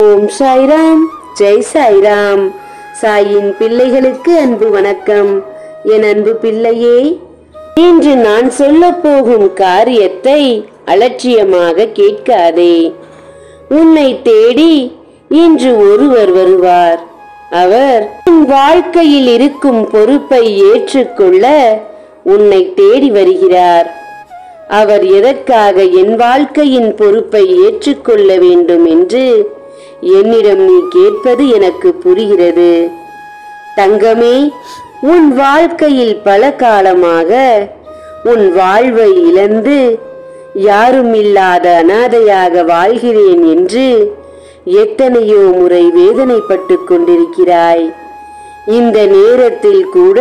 ஓம் சாய்ராம் ஜெய் சாய்ராம் சாயின் பிள்ளைகளுக்கு அன்பு வணக்கம் என் அன்பு பிள்ளையே இன்று நான் சொல்லப் போகும் காரியத்தை அலட்சியமாக கேட்காதே உன்னை தேடி இன்று ஒருவர் வருவார் அவர் உன் வாழ்க்கையில் இருக்கும் பொறுப்பை ஏற்றுக்கொள்ள உன்னை தேடி வருகிறார் அவர் எதற்காக என் வாழ்க்கையின் பொறுப்பை ஏற்றுக்கொள்ள வேண்டும் என்று என்னிடம் நீ கேட்பது எனக்கு புரிகிறது தங்கமே உன் வாழ்க்கையில் பல காலமாக உன் வாழ்வை இழந்து யாரும் இல்லாத அனாதையாக வாழ்கிறேன் என்று எத்தனையோ முறை வேதனைப்பட்டு கொண்டிருக்கிறாய் இந்த நேரத்தில் கூட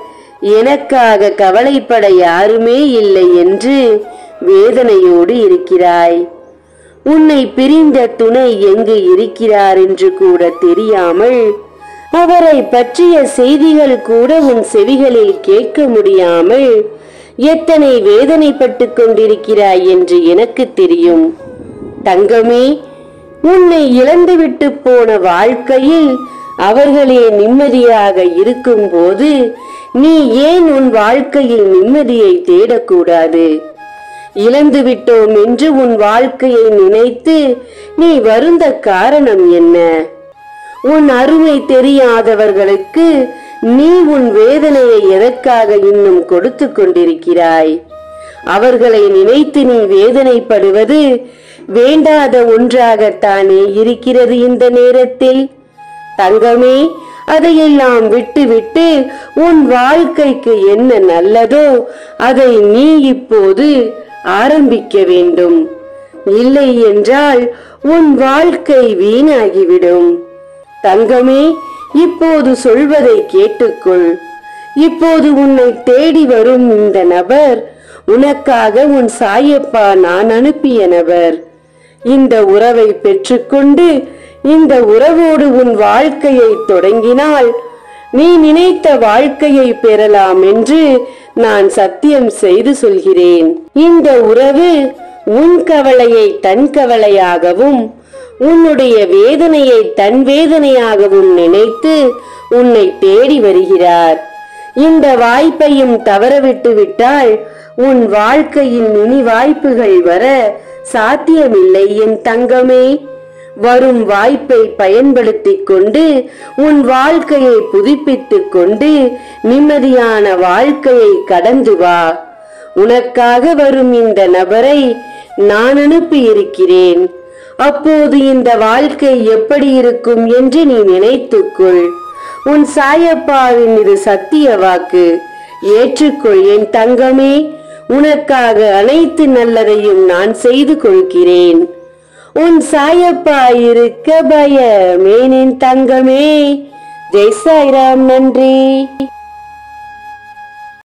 எனக்காக கவலைப்பட யாருமே இல்லை என்று வேதனையோடு இருக்கிறாய் உன்னை பிரிந்த துணை எங்கு இருக்கிறார் என்று கூட தெரியாமல் அவரை பற்றிய செய்திகள் கூட உன் செவிகளில் கேட்க முடியாமல் எத்தனை வேதனைப்பட்டு கொண்டிருக்கிறாய் என்று எனக்கு தெரியும் தங்கமே உன்னை இழந்துவிட்டு போன வாழ்க்கையில் அவர்களே நிம்மதியாக இருக்கும்போது நீ ஏன் உன் வாழ்க்கையில் நிம்மதியை தேடக்கூடாது இழந்து விட்டோம் என்று உன் வாழ்க்கையை நினைத்து நீ வருந்த காரணம் என்ன உன் அருமை தெரியாதவர்களுக்கு நீ உன் வேதனையை எதற்காக இன்னும் கொடுத்து கொண்டிருக்கிறாய் அவர்களை நினைத்து நீ வேதனைப்படுவது வேண்டாத ஒன்றாகத்தானே இருக்கிறது இந்த நேரத்தில் தங்கமே அதையெல்லாம் விட்டுவிட்டு உன் வாழ்க்கைக்கு என்ன நல்லதோ அதை நீ இப்போது ஆரம்பிக்க வேண்டும் இல்லை என்றால் உன் வாழ்க்கை வீணாகிவிடும் தங்கமே இப்போது சொல்வதை கேட்டுக்கொள் இப்போது உன்னை தேடி வரும் இந்த நபர் உனக்காக உன் சாயப்பா நான் அனுப்பிய நபர் இந்த உறவை பெற்றுக்கொண்டு இந்த உறவோடு உன் வாழ்க்கையை தொடங்கினால் நீ நினைத்த வாழ்க்கையை பெறலாம் என்று நான் சத்தியம் செய்து சொல்கிறேன் இந்த உறவு உன் கவலையை தன் கவலையாகவும் உன்னுடைய வேதனையை தன் வேதனையாகவும் நினைத்து உன்னை தேடி வருகிறார் இந்த வாய்ப்பையும் தவறவிட்டு விட்டால் உன் வாழ்க்கையில் இனி வாய்ப்புகள் வர சாத்தியமில்லை என் தங்கமே வரும் வாய்ப்பை பயன்படுத்திக் கொண்டு உன் வாழ்க்கையை புதுப்பித்துக் கொண்டு நிம்மதியான வாழ்க்கையை கடந்து வா உனக்காக வரும் இந்த நபரை நான் அனுப்பி இருக்கிறேன் அப்போது இந்த வாழ்க்கை எப்படி இருக்கும் என்று நீ நினைத்துக்கொள் உன் சாயப்பாவின் இது சத்திய வாக்கு ஏற்றுக்கொள் என் தங்கமே உனக்காக அனைத்து நல்லதையும் நான் செய்து கொள்கிறேன் உன் சாயப்பா இருக்க பயமேனின் தங்கமே ஜெய் சாய்ராம் நன்றி